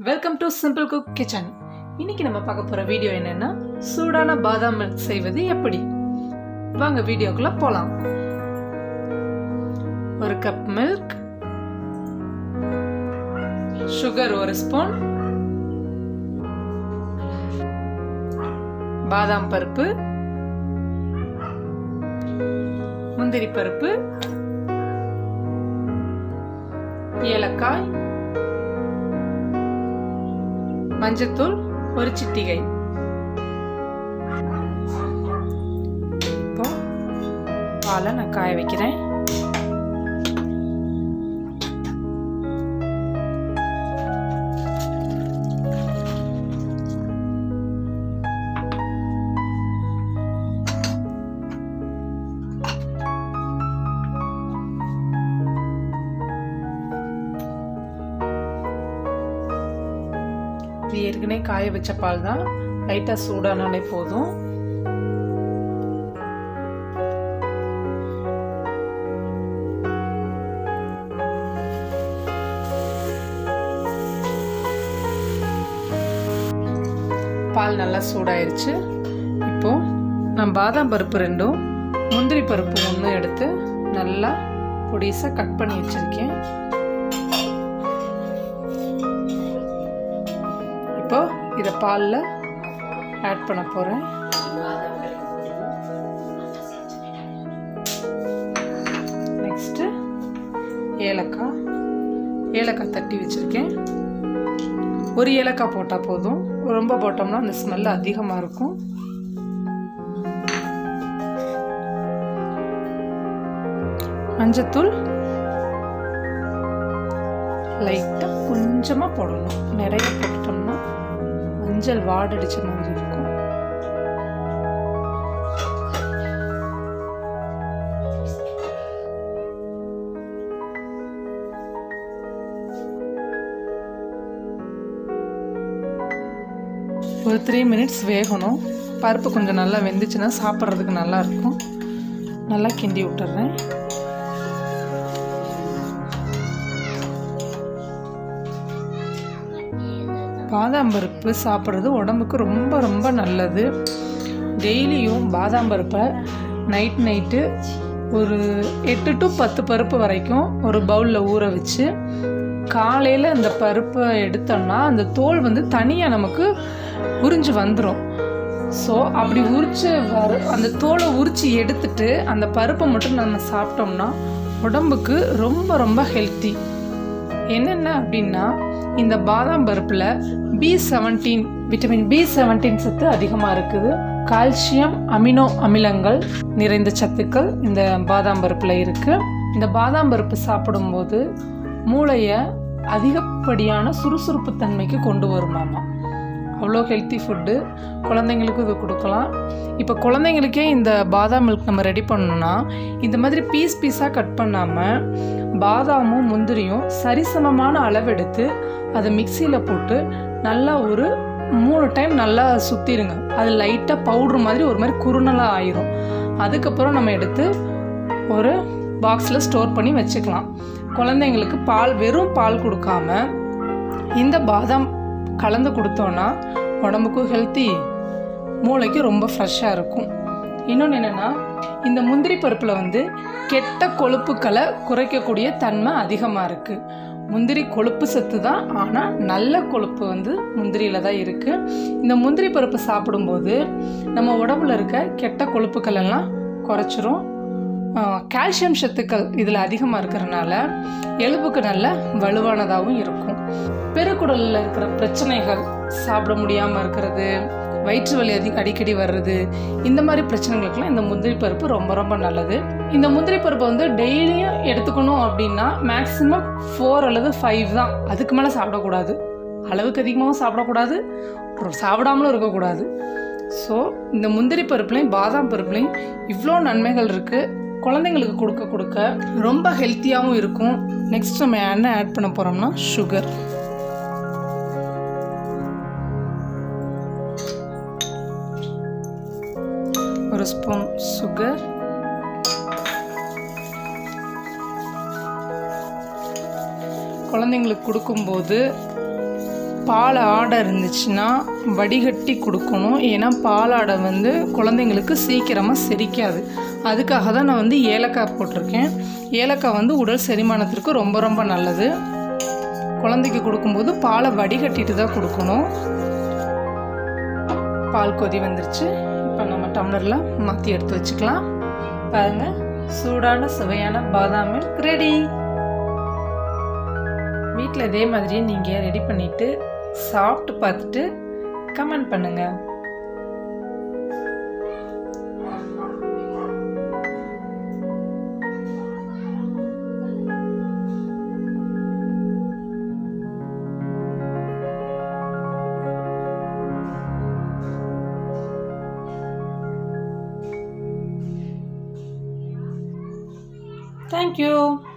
welcome to simple cook kitchen இன்னைக்கு நம்ம பார்க்க போற வீடியோ என்னன்னா சூடான பாதாம் மில்க் செய்வது எப்படி வாங்க வீடியோக்குள்ள போலாம் ஒரு கப் மில்க் சுகர் ஒரு ஸ்பூன் பாதாம் பருப்பு முந்திரி பருப்பு ஏலக்காய் மஞ்சத்தூள் ஒரு சிட்டிகை இப்போ பாலை நான் காய வைக்கிறேன் இது ஏற்கனவே காய வச்ச பால் தான் லைட்டாக சூடானாலே போதும் பால் நல்லா சூடாயிருச்சு இப்போ நான் பாதாம் பருப்பு ரெண்டும் முந்திரி பருப்பு ஒன்றும் எடுத்து நல்லா பொடிசாக கட் பண்ணி வச்சுருக்கேன் இப்போ இதை பாலில் ஆட் பண்ண போகிறேன் நெக்ஸ்ட்டு ஏலக்காய் ஏலக்காய் தட்டி வச்சுருக்கேன் ஒரு ஏலக்காய் போட்டால் போதும் ரொம்ப போட்டோம்னா அந்த ஸ்மெல் அதிகமாக இருக்கும் மஞ்சத்தூள் லைட்டாக கொஞ்சமாக போடணும் நிறைய போட்டுட்டோம்னா மஞ்சள் வாடடிச்ச மாதிரி இருக்கும் ஒரு த்ரீ மினிட்ஸ் வேகணும் பருப்பு கொஞ்சம் நல்லா வெந்துச்சுன்னா சாப்பிட்றதுக்கு நல்லா இருக்கும் நல்லா கிண்டி விட்டுறேன் பாதாம் பருப்பு சாப்பிட்றது உடம்புக்கு ரொம்ப ரொம்ப நல்லது டெய்லியும் பாதாம் பருப்பை நைட் நைட்டு ஒரு எட்டு டு பத்து பருப்பு வரைக்கும் ஒரு பவுலில் ஊற வச்சு காலையில் அந்த பருப்பை எடுத்தோம்னா அந்த தோல் வந்து தனியாக நமக்கு உறிஞ்சு வந்துடும் ஸோ அப்படி உரிச்சு வர அந்த தோலை உரிச்சு எடுத்துட்டு அந்த பருப்பை மட்டும் நம்ம சாப்பிட்டோம்னா உடம்புக்கு ரொம்ப ரொம்ப ஹெல்த்தி என்னென்ன அப்படின்னா இந்த பாதாம் பருப்பில் B seventeen vitamin B seventeen சத்து அதிகமாக இருக்குது கால்சியம் அமினோ அமிலங்கள் நிறைந்த சத்துக்கள் இந்த பாதாம் பருப்பில் இருக்குது இந்த பாதாம் பருப்பு சாப்பிடும்போது மூளையை அதிகப்படியான சுறுசுறுப்பு தன்மைக்கு கொண்டு வருமாமா அவ்வளோ ஹெல்த்தி ஃபுட்டு குழந்தைங்களுக்கும் இது கொடுக்கலாம் இப்போ குழந்தைங்களுக்கே இந்த பாதாம் மில்க் நம்ம ரெடி பண்ணணும்னா இந்த மாதிரி பீஸ் பீஸாக கட் பண்ணாமல் பாதாமும் முந்திரியும் சரிசமமான அளவெடுத்து அதை மிக்சியில் போட்டு நல்லா ஒரு மூணு டைம் நல்லா சுற்றிடுங்க அது லைட்டாக பவுட்ரு மாதிரி ஒரு மாதிரி குறுநலாக ஆயிரும் அதுக்கப்புறம் நம்ம எடுத்து ஒரு பாக்ஸில் ஸ்டோர் பண்ணி வச்சுக்கலாம் குழந்தைங்களுக்கு பால் வெறும் பால் கொடுக்காம இந்த பாதாம் கலந்து கொடுத்தோன்னா உடம்புக்கும் ஹெல்த்தி மூளைக்கு ரொம்ப ஃப்ரெஷ்ஷாக இருக்கும் இன்னொன்று என்னென்னா இந்த முந்திரி பருப்பில் வந்து கெட்ட கொழுப்புக்களை குறைக்கக்கூடிய தன்மை அதிகமாக இருக்குது முந்திரி கொழுப்பு சத்து தான் ஆனால் நல்ல கொழுப்பு வந்து முந்திரியில் தான் இருக்குது இந்த முந்திரி பருப்பு சாப்பிடும்போது நம்ம உடம்புல இருக்க கெட்ட கொழுப்புக்கள் எல்லாம் குறைச்சிரும் கால்சியம் சத்துக்கள் இதில் அதிகமாக இருக்கிறனால எலும்புக்கு நல்ல வலுவானதாகவும் இருக்கும் பெருக்குடலில் இருக்கிற பிரச்சனைகள் சாப்பிட முடியாமல் இருக்கிறது வயிற்று வலி அதிக அடிக்கடி வர்றது இந்த மாதிரி பிரச்சனைகளுக்கெல்லாம் இந்த முந்திரி பருப்பு ரொம்ப ரொம்ப நல்லது இந்த முந்திரி பருப்பை வந்து டெய்லியும் எடுத்துக்கணும் அப்படின்னா மேக்ஸிமம் ஃபோர் அல்லது ஃபைவ் தான் அதுக்கு மேலே சாப்பிடக்கூடாது அளவுக்கு அதிகமாகவும் சாப்பிடக்கூடாது சாப்பிடாமலும் இருக்கக்கூடாது ஸோ இந்த முந்திரி பருப்புலையும் பாதாம் பருப்புலையும் இவ்வளோ நன்மைகள் இருக்குது குழந்தைங்களுக்கு கொடுக்க கொடுக்க ரொம்ப ஹெல்த்தியாகவும் இருக்கும் நெக்ஸ்ட் நம்ம என்ன ஆட் பண்ண போகிறோம்னா சுகர் ஒரு ஸ்பூன் சுகர் குழந்தைங்களுக்கு கொடுக்கும்போது பால் ஆடை இருந்துச்சுன்னா வடிகட்டி கொடுக்கணும் ஏன்னா பாலாடை வந்து குழந்தைங்களுக்கு சீக்கிரமாக செரிக்காது அதுக்காக தான் நான் வந்து ஏலக்காய் போட்டிருக்கேன் ஏலக்காய் வந்து உடல் செரிமானத்திற்கு ரொம்ப ரொம்ப நல்லது குழந்தைக்கு கொடுக்கும்போது பாலை வடிகட்டிட்டு தான் கொடுக்கணும் பால் கொதி வந்துருச்சு இப்போ நம்ம டம்ளரில் மாற்றி எடுத்து வச்சுக்கலாம் பாருங்கள் சூடான சுவையான பாதாம் மில்க் ரெடி வீட்டில் இதே மாதிரியே நீங்கள் ரெடி பண்ணிவிட்டு சாப்பிட்டு பார்த்துட்டு கமெண்ட் பண்ணுங்கள் தேங்க்யூ